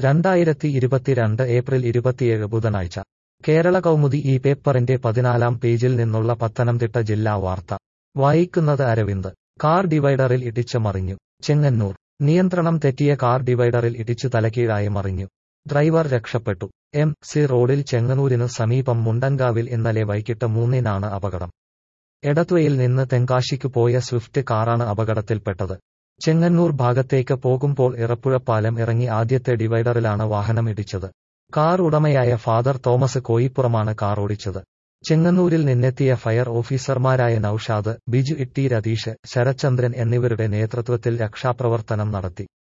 രണ്ടായിരത്തി ഇരുപത്തിരണ്ട് ഏപ്രിൽ ഇരുപത്തിയേഴ് ബുധനാഴ്ച കേരള കൗമുദി ഈ പേപ്പറിന്റെ പതിനാലാം പേജിൽ നിന്നുള്ള പത്തനംതിട്ട ജില്ലാ വാർത്ത വായിക്കുന്നത് അരവിന്ദ് കാർ ഡിവൈഡറിൽ ഇടിച്ച് മറിഞ്ഞു ചെങ്ങന്നൂർ നിയന്ത്രണം തെറ്റിയ കാർ ഡിവൈഡറിൽ ഇടിച്ചു തലകീഴായി മറിഞ്ഞു ഡ്രൈവർ രക്ഷപ്പെട്ടു എം സി റോഡിൽ ചെങ്ങന്നൂരിനു സമീപം മുണ്ടൻകാവിൽ ഇന്നലെ വൈകിട്ട് മൂന്നിനാണ് അപകടം എടത്വയിൽ നിന്ന് തെങ്കാശിക്ക് പോയ സ്വിഫ്റ്റ് കാറാണ് അപകടത്തിൽപ്പെട്ടത് ചെങ്ങന്നൂർ ഭാഗത്തേക്ക് പോകുമ്പോൾ ഇറപ്പുഴപ്പാലം ഇറങ്ങി ആദ്യത്തെ ഡിവൈഡറിലാണ് വാഹനം ഇടിച്ചത് കാർ ഉടമയായ ഫാദർ തോമസ് കോയിപ്പുറമാണ് കാർ ഓടിച്ചത് ചെങ്ങന്നൂരിൽ നിന്നെത്തിയ ഫയർ ഓഫീസർമാരായ നൌഷാദ് ബിജു ഇട്ടി രതീഷ് ശരചന്ദ്രൻ എന്നിവരുടെ നേതൃത്വത്തിൽ രക്ഷാപ്രവർത്തനം നടത്തി